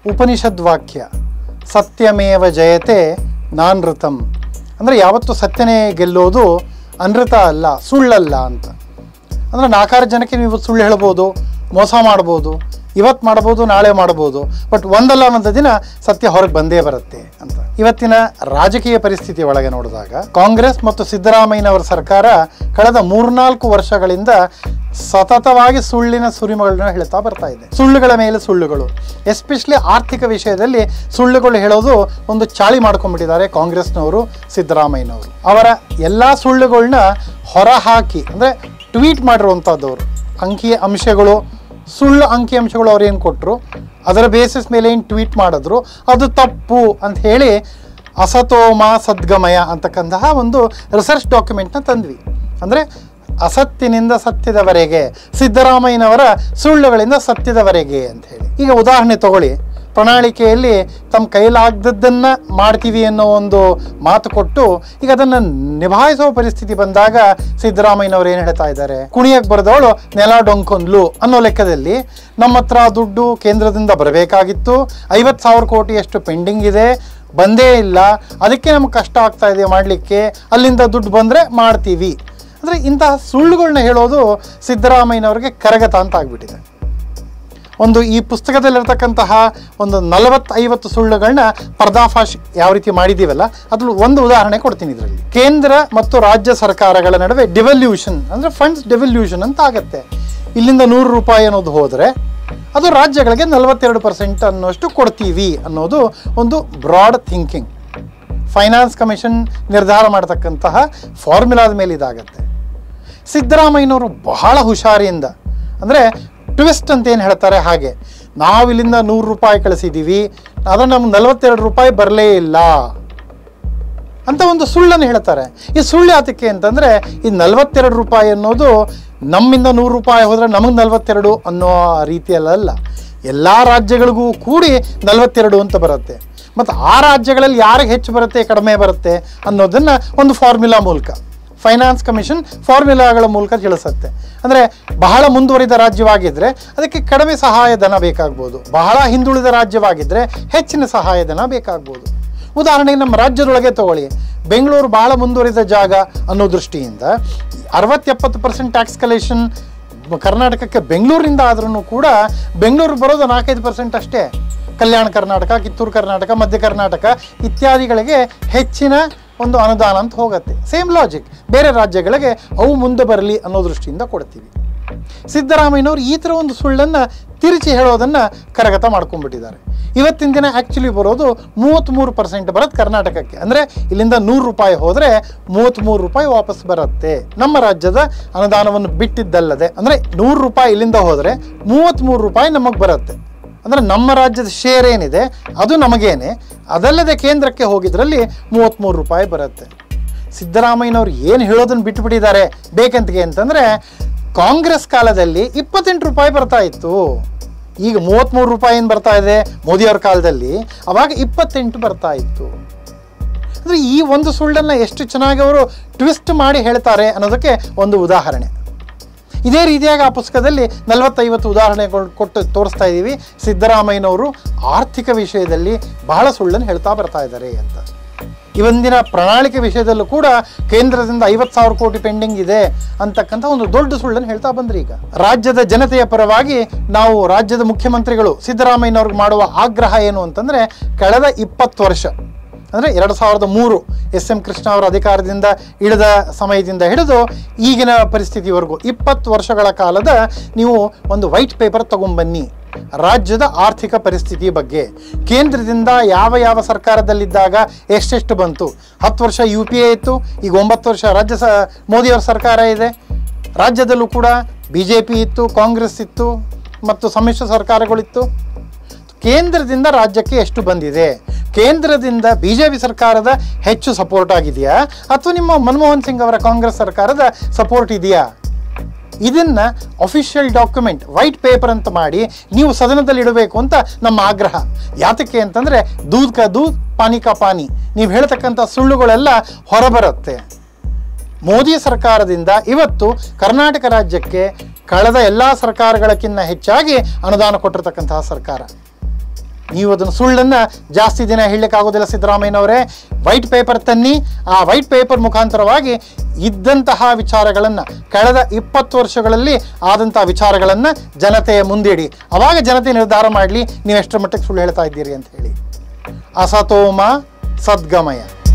ಉಪನಿಷದ್ ವಾಕ್ಯ ಸತ್ಯಮೇವ ಜಯತೆ ನಾನೃತಂ ಅಂದರೆ ಯಾವತ್ತು ಸತ್ಯನೇ ಗೆಲ್ಲೋದು ಅನೃತ ಅಲ್ಲ ಸುಳ್ಳಲ್ಲ ಅಂತ ಅಂದರೆ ನಾಲ್ಕಾರು ಜನಕ್ಕೆ ನೀವು ಸುಳ್ಳು ಹೇಳ್ಬೋದು ಮೋಸ ಮಾಡ್ಬೋದು ಇವತ್ತು ಮಾಡ್ಬೋದು ನಾಳೆ ಮಾಡ್ಬೋದು ಬಟ್ ಒಂದಲ್ಲ ಒಂದು ದಿನ ಸತ್ಯ ಹೊರಗೆ ಬಂದೇ ಬರುತ್ತೆ ಅಂತ ಇವತ್ತಿನ ರಾಜಕೀಯ ಪರಿಸ್ಥಿತಿ ಒಳಗೆ ನೋಡಿದಾಗ ಕಾಂಗ್ರೆಸ್ ಮತ್ತು ಸಿದ್ದರಾಮಯ್ಯನವರ ಸರ್ಕಾರ ಕಳೆದ ಮೂರ್ನಾಲ್ಕು ವರ್ಷಗಳಿಂದ ಸತತವಾಗಿ ಸುಳ್ಳಿನ ಸುರಿಮಗಳನ್ನ ಹೇಳ್ತಾ ಬರ್ತಾ ಇದೆ ಸುಳ್ಳುಗಳ ಮೇಲೆ ಸುಳ್ಳುಗಳು ಎಸ್ಪೆಷಲಿ ಆರ್ಥಿಕ ವಿಷಯದಲ್ಲಿ ಸುಳ್ಳುಗಳು ಹೇಳೋದು ಒಂದು ಚಾಳಿ ಮಾಡ್ಕೊಂಡ್ಬಿಟ್ಟಿದ್ದಾರೆ ಕಾಂಗ್ರೆಸ್ನವರು ಸಿದ್ದರಾಮಯ್ಯನವರು ಅವರ ಎಲ್ಲ ಸುಳ್ಳುಗಳನ್ನ ಹೊರಹಾಕಿ ಅಂದರೆ ಟ್ವೀಟ್ ಮಾಡಿರುವಂಥದ್ದವರು ಅಂಕಿ ಅಂಶಗಳು ಸುಳ್ಳು ಅಂಕಿ ಅಂಶಗಳು ಅವ್ರು ಏನು ಕೊಟ್ಟರು ಅದರ ಬೇಸಿಸ್ ಮೇಲೆ ಏನು ಟ್ವೀಟ್ ಮಾಡಿದ್ರು ಅದು ತಪ್ಪು ಅಂತ ಹೇಳಿ ಅಸತೋಮ ಸದ್ಗಮಯ ಅಂತಕ್ಕಂತಹ ಒಂದು ರಿಸರ್ಚ್ ಡಾಕ್ಯುಮೆಂಟ್ನ ತಂದ್ವಿ ಅಂದರೆ ಅಸತ್ತಿನಿಂದ ಸತ್ಯದವರೆಗೆ ಸಿದ್ದರಾಮಯ್ಯನವರ ಸುಳ್ಳುಗಳಿಂದ ಸತ್ಯದವರೆಗೆ ಅಂತ ಹೇಳಿ ಈಗ ಉದಾಹರಣೆ ತಗೊಳ್ಳಿ ಪ್ರಣಾಳಿಕೆಯಲ್ಲಿ ತಮ್ಮ ಕೈಲಾಗದದ್ದನ್ನು ಮಾಡ್ತೀವಿ ಅನ್ನೋ ಒಂದು ಮಾತು ಕೊಟ್ಟು ಈಗ ಅದನ್ನು ನಿಭಾಯಿಸುವ ಪರಿಸ್ಥಿತಿ ಬಂದಾಗ ಸಿದ್ದರಾಮಯ್ಯನವರು ಏನು ಹೇಳ್ತಾ ಇದ್ದಾರೆ ಕುಣಿಯಕ್ಕೆ ಬರೆದವಳು ನೆಲ ಡೊಂಕೊಂದ್ಲು ಅನ್ನೋ ಲೆಕ್ಕದಲ್ಲಿ ನಮ್ಮ ಹತ್ರ ದುಡ್ಡು ಕೇಂದ್ರದಿಂದ ಬರಬೇಕಾಗಿತ್ತು ಐವತ್ತು ಸಾವಿರ ಕೋಟಿಯಷ್ಟು ಪೆಂಡಿಂಗ್ ಇದೆ ಬಂದೇ ಇಲ್ಲ ಅದಕ್ಕೆ ನಮ್ಗೆ ಕಷ್ಟ ಆಗ್ತಾ ಇದೆ ಮಾಡಲಿಕ್ಕೆ ಅಲ್ಲಿಂದ ದುಡ್ಡು ಬಂದರೆ ಮಾಡ್ತೀವಿ ಅಂದರೆ ಇಂತಹ ಸುಳ್ಳುಗಳನ್ನ ಹೇಳೋದು ಸಿದ್ದರಾಮಯ್ಯನವ್ರಿಗೆ ಕರಗತ ಅಂತ ಆಗ್ಬಿಟ್ಟಿದೆ ಒಂದು ಈ ಪುಸ್ತಕದಲ್ಲಿರ್ತಕ್ಕಂತಹ ಒಂದು ನಲವತ್ತೈವತ್ತು ಸುಳ್ಳುಗಳನ್ನ ಪರ್ದಾಫಾಶ್ ಯಾವ ರೀತಿ ಮಾಡಿದ್ದೀವಲ್ಲ ಅದ್ರ ಒಂದು ಉದಾಹರಣೆ ಕೊಡ್ತೀನಿ ಇದರಲ್ಲಿ ಕೇಂದ್ರ ಮತ್ತು ರಾಜ್ಯ ಸರ್ಕಾರಗಳ ನಡುವೆ ಡಿವಲ್ಯೂಷನ್ ಅಂದರೆ ಫಂಡ್ಸ್ ಡಿವಲ್ಯೂಷನ್ ಅಂತ ಆಗತ್ತೆ ಇಲ್ಲಿಂದ ನೂರು ರೂಪಾಯಿ ಅನ್ನೋದು ಹೋದರೆ ಅದು ರಾಜ್ಯಗಳಿಗೆ ನಲವತ್ತೆರಡು ಪರ್ಸೆಂಟ್ ಅನ್ನೋಷ್ಟು ಕೊಡ್ತೀವಿ ಅನ್ನೋದು ಒಂದು ಬ್ರಾಡ್ ಥಿಂಕಿಂಗ್ ಫೈನಾನ್ಸ್ ಕಮಿಷನ್ ನಿರ್ಧಾರ ಮಾಡತಕ್ಕಂತಹ ಫಾರ್ಮುಲಾದ ಮೇಲೆ ಇದಾಗತ್ತೆ ಸಿದ್ದರಾಮಯ್ಯನವರು ಬಹಳ ಹುಷಾರಿಯಿಂದ ಅಂದರೆ ಟ್ವಿಸ್ಟ್ ಅಂತ ಏನು ಹೇಳ್ತಾರೆ ಹಾಗೆ ನಾವು ಇಲ್ಲಿಂದ ನೂರು ರೂಪಾಯಿ ಕಳಿಸಿದ್ದೀವಿ ಆದರೆ ನಮ್ಗೆ ನಲವತ್ತೆರಡು ರೂಪಾಯಿ ಬರಲೇ ಇಲ್ಲ ಅಂತ ಒಂದು ಸುಳ್ಳನ್ನು ಹೇಳ್ತಾರೆ ಈ ಸುಳ್ಳು ಯಾತಕ್ಕೆ ಅಂತಂದರೆ ಈ ನಲವತ್ತೆರಡು ರೂಪಾಯಿ ಅನ್ನೋದು ನಮ್ಮಿಂದ ನೂರು ರೂಪಾಯಿ ಹೋದರೆ ನಮಗೆ ನಲವತ್ತೆರಡು ಅನ್ನೋ ರೀತಿಯಲ್ಲ ಎಲ್ಲ ರಾಜ್ಯಗಳಿಗೂ ಕೂಡಿ ನಲವತ್ತೆರಡು ಅಂತ ಬರುತ್ತೆ ಮತ್ತು ಆ ರಾಜ್ಯಗಳಲ್ಲಿ ಯಾರಿಗೆ ಹೆಚ್ಚು ಬರುತ್ತೆ ಕಡಿಮೆ ಬರುತ್ತೆ ಅನ್ನೋದನ್ನು ಒಂದು ಫಾರ್ಮುಲಾ ಮೂಲಕ ಫೈನಾನ್ಸ್ ಕಮಿಷನ್ ಫಾರ್ಮುಲಾಗಳ ಮೂಲಕ ತಿಳಿಸುತ್ತೆ ಅಂದರೆ ಬಹಳ ಮುಂದುವರಿದ ರಾಜ್ಯವಾಗಿದ್ದರೆ ಅದಕ್ಕೆ ಕಡಿಮೆ ಸಹಾಯಧನ ಬೇಕಾಗ್ಬೋದು ಬಹಳ ಹಿಂದುಳಿದ ರಾಜ್ಯವಾಗಿದ್ದರೆ ಹೆಚ್ಚಿನ ಸಹಾಯಧನ ಬೇಕಾಗ್ಬೋದು ಉದಾಹರಣೆಗೆ ನಮ್ಮ ರಾಜ್ಯದೊಳಗೆ ತಗೊಳ್ಳಿ ಬೆಂಗಳೂರು ಭಾಳ ಮುಂದುವರಿದ ಜಾಗ ಅನ್ನೋ ದೃಷ್ಟಿಯಿಂದ ಅರವತ್ತೆಪ್ಪತ್ತು ಪರ್ಸೆಂಟ್ ಟ್ಯಾಕ್ಸ್ ಕಲೆಕ್ಷನ್ ಕರ್ನಾಟಕಕ್ಕೆ ಬೆಂಗಳೂರಿಂದ ಆದ್ರೂ ಕೂಡ ಬೆಂಗಳೂರು ಬರೋದು ನಾಲ್ಕೈದು ಪರ್ಸೆಂಟ್ ಅಷ್ಟೇ ಕಲ್ಯಾಣ ಕರ್ನಾಟಕ ಕಿತ್ತೂರು ಕರ್ನಾಟಕ ಮಧ್ಯ ಕರ್ನಾಟಕ ಇತ್ಯಾದಿಗಳಿಗೆ ಹೆಚ್ಚಿನ ಒಂದು ಅನುದಾನ ಅಂತ ಹೋಗುತ್ತೆ ಸೇಮ್ ಲಾಜಿಕ್ ಬೇರೆ ರಾಜ್ಯಗಳಿಗೆ ಅವು ಮುಂದೆ ಬರಲಿ ಅನ್ನೋ ದೃಷ್ಟಿಯಿಂದ ಕೊಡ್ತೀವಿ ಸಿದ್ದರಾಮಯ್ಯನವರು ಈ ಥರ ಒಂದು ಸುಳ್ಳನ್ನು ತಿರುಚಿ ಹೇಳೋದನ್ನು ಕರಗತ ಮಾಡ್ಕೊಂಡ್ಬಿಟ್ಟಿದ್ದಾರೆ ಇವತ್ತಿನ ದಿನ ಆ್ಯಕ್ಚುಲಿ ಬರೋದು ಮೂವತ್ತ್ಮೂರು ಪರ್ಸೆಂಟ್ ಬರುತ್ತೆ ಕರ್ನಾಟಕಕ್ಕೆ ಅಂದರೆ ಇಲ್ಲಿಂದ ನೂರು ರೂಪಾಯಿ ಹೋದರೆ ಮೂವತ್ತ್ಮೂರು ರೂಪಾಯಿ ವಾಪಸ್ ಬರುತ್ತೆ ನಮ್ಮ ರಾಜ್ಯದ ಅನುದಾನವನ್ನು ಬಿಟ್ಟಿದ್ದಲ್ಲದೆ ಅಂದರೆ ನೂರು ರೂಪಾಯಿ ಇಲ್ಲಿಂದ ಹೋದರೆ ಮೂವತ್ತ್ಮೂರು ರೂಪಾಯಿ ನಮಗೆ ಬರುತ್ತೆ ಅಂದರೆ ನಮ್ಮ ರಾಜ್ಯದ ಶೇರ್ ಏನಿದೆ ಅದು ನಮಗೇನೆ ಅದಲ್ಲದೆ ಕೇಂದ್ರಕ್ಕೆ ಹೋಗಿದ್ರಲ್ಲಿ ಮೂವತ್ತ್ಮೂರು ರೂಪಾಯಿ ಬರುತ್ತೆ ಸಿದ್ದರಾಮಯ್ಯನವ್ರು ಏನು ಹೇಳೋದನ್ನು ಬಿಟ್ಟುಬಿಟ್ಟಿದ್ದಾರೆ ಬೇಕಂತಗೆ ಅಂತಂದರೆ ಕಾಂಗ್ರೆಸ್ ಕಾಲದಲ್ಲಿ ಇಪ್ಪತ್ತೆಂಟು ರೂಪಾಯಿ ಬರ್ತಾ ಇತ್ತು ಈಗ ಮೂವತ್ತ್ಮೂರು ರೂಪಾಯಿ ಏನು ಬರ್ತಾ ಇದೆ ಮೋದಿಯವ್ರ ಕಾಲದಲ್ಲಿ ಅವಾಗ ಇಪ್ಪತ್ತೆಂಟು ಬರ್ತಾ ಇತ್ತು ಅಂದರೆ ಈ ಒಂದು ಸುಳ್ಳನ್ನು ಎಷ್ಟು ಚೆನ್ನಾಗಿ ಅವರು ಟ್ವಿಸ್ಟ್ ಮಾಡಿ ಹೇಳ್ತಾರೆ ಅನ್ನೋದಕ್ಕೆ ಒಂದು ಉದಾಹರಣೆ ಇದೇ ರೀತಿಯಾಗಿ ಆ ಪುಸ್ತಕದಲ್ಲಿ ನಲವತ್ತೈವತ್ತು ಉದಾಹರಣೆಗಳು ಕೊಟ್ಟು ತೋರಿಸ್ತಾ ಇದ್ದೀವಿ ಸಿದ್ದರಾಮಯ್ಯನವರು ಆರ್ಥಿಕ ವಿಷಯದಲ್ಲಿ ಬಹಳ ಸುಳ್ಳನ್ನು ಹೇಳ್ತಾ ಬರ್ತಾ ಇದ್ದಾರೆ ಅಂತ ಇವತ್ತಿನ ಪ್ರಣಾಳಿಕೆ ವಿಷಯದಲ್ಲೂ ಕೂಡ ಕೇಂದ್ರದಿಂದ ಐವತ್ತು ಸಾವಿರ ಕೋಟಿ ಪೆಂಡಿಂಗ್ ಇದೆ ಅಂತಕ್ಕಂಥ ಒಂದು ದೊಡ್ಡ ಸುಳ್ಳನ್ನು ಹೇಳ್ತಾ ಬಂದ್ರಿ ಈಗ ರಾಜ್ಯದ ಜನತೆಯ ಪರವಾಗಿ ನಾವು ರಾಜ್ಯದ ಮುಖ್ಯಮಂತ್ರಿಗಳು ಸಿದ್ದರಾಮಯ್ಯನವ್ರಿಗೆ ಮಾಡುವ ಆಗ್ರಹ ಏನು ಅಂತಂದರೆ ಕಳೆದ ಇಪ್ಪತ್ತು ವರ್ಷ ಅಂದರೆ ಎರಡು ಸಾವಿರದ ಮೂರು ಎಸ್ ಎಂ ಕೃಷ್ಣ ಅವರ ಅಧಿಕಾರದಿಂದ ಇಳಿದ ಸಮಯದಿಂದ ಹಿಡಿದು ಈಗಿನ ಪರಿಸ್ಥಿತಿವರೆಗೂ ಇಪ್ಪತ್ತು ವರ್ಷಗಳ ಕಾಲದ ನೀವು ಒಂದು ವೈಟ್ ಪೇಪರ್ ತಗೊಂಬನ್ನಿ ರಾಜ್ಯದ ಆರ್ಥಿಕ ಪರಿಸ್ಥಿತಿ ಬಗ್ಗೆ ಕೇಂದ್ರದಿಂದ ಯಾವ ಯಾವ ಸರ್ಕಾರದಲ್ಲಿದ್ದಾಗ ಎಷ್ಟೆಷ್ಟು ಬಂತು ಹತ್ತು ವರ್ಷ ಯು ಪಿ ಎ ಇತ್ತು ಈಗ ಒಂಬತ್ತು ವರ್ಷ ರಾಜ್ಯ ಸ ಮೋದಿಯವರ ಸರ್ಕಾರ ಇದೆ ರಾಜ್ಯದಲ್ಲೂ ಕೂಡ ಬಿ ಜೆ ಪಿ ಇತ್ತು ಕಾಂಗ್ರೆಸ್ ಇತ್ತು ಮತ್ತು ಸಮ್ಮಿಶ್ರ ಸರ್ಕಾರಗಳಿತ್ತು ಕೇಂದ್ರದಿಂದ ರಾಜ್ಯಕ್ಕೆ ಎಷ್ಟು ಬಂದಿದೆ ಕೇಂದ್ರದಿಂದ ಬಿ ಜೆ ಪಿ ಸರ್ಕಾರದ ಹೆಚ್ಚು ಸಪೋರ್ಟ್ ಆಗಿದೆಯಾ ಅಥವಾ ನಿಮ್ಮ ಮನಮೋಹನ್ ಸಿಂಗ್ ಅವರ ಕಾಂಗ್ರೆಸ್ ಸರ್ಕಾರದ ಸಪೋರ್ಟ್ ಇದೆಯಾ ಇದನ್ನು ಅಫಿಷಿಯಲ್ ಡಾಕ್ಯುಮೆಂಟ್ ವೈಟ್ ಪೇಪರ್ ಅಂತ ಮಾಡಿ ನೀವು ಸದನದಲ್ಲಿ ಇಡಬೇಕು ಅಂತ ನಮ್ಮ ಆಗ್ರಹ ಯಾತಕ್ಕೆ ಅಂತಂದರೆ ದೂದ್ ಕಾ ದೂದ್ ಪಾನಿ ಕಾ ಪಾನಿ ನೀವು ಹೇಳ್ತಕ್ಕಂಥ ಸುಳ್ಳುಗಳೆಲ್ಲ ಹೊರಬರುತ್ತೆ ಮೋದಿ ಸರ್ಕಾರದಿಂದ ಇವತ್ತು ಕರ್ನಾಟಕ ರಾಜ್ಯಕ್ಕೆ ಕಳೆದ ಎಲ್ಲ ಸರ್ಕಾರಗಳಕ್ಕಿಂತ ಹೆಚ್ಚಾಗಿ ಅನುದಾನ ಕೊಟ್ಟಿರ್ತಕ್ಕಂತಹ ಸರ್ಕಾರ ನೀವು ಅದನ್ನು ಸುಳ್ಳನ್ನು ಜಾಸ್ತಿ ದಿನ ಹೇಳಲಿಕ್ಕಾಗೋದಿಲ್ಲ ಸಿದ್ದರಾಮಯ್ಯನವರೇ ವೈಟ್ ಪೇಪರ್ ತನ್ನಿ ಆ ವೈಟ್ ಪೇಪರ್ ಮುಖಾಂತರವಾಗಿ ಇದ್ದಂತಹ ವಿಚಾರಗಳನ್ನು ಕಳೆದ ಇಪ್ಪತ್ತು ವರ್ಷಗಳಲ್ಲಿ ಆದಂತಹ ವಿಚಾರಗಳನ್ನು ಜನತೆಯ ಮುಂದಿಡಿ ಅವಾಗ ಜನತೆ ನಿರ್ಧಾರ ಮಾಡಲಿ ನೀವು ಎಷ್ಟರ ಮಟ್ಟಿಗೆ ಸುಳ್ಳು ಹೇಳ್ತಾ ಇದ್ದೀರಿ ಅಂತ ಹೇಳಿ ಅಸತೋಮ ಸದ್ಗಮಯ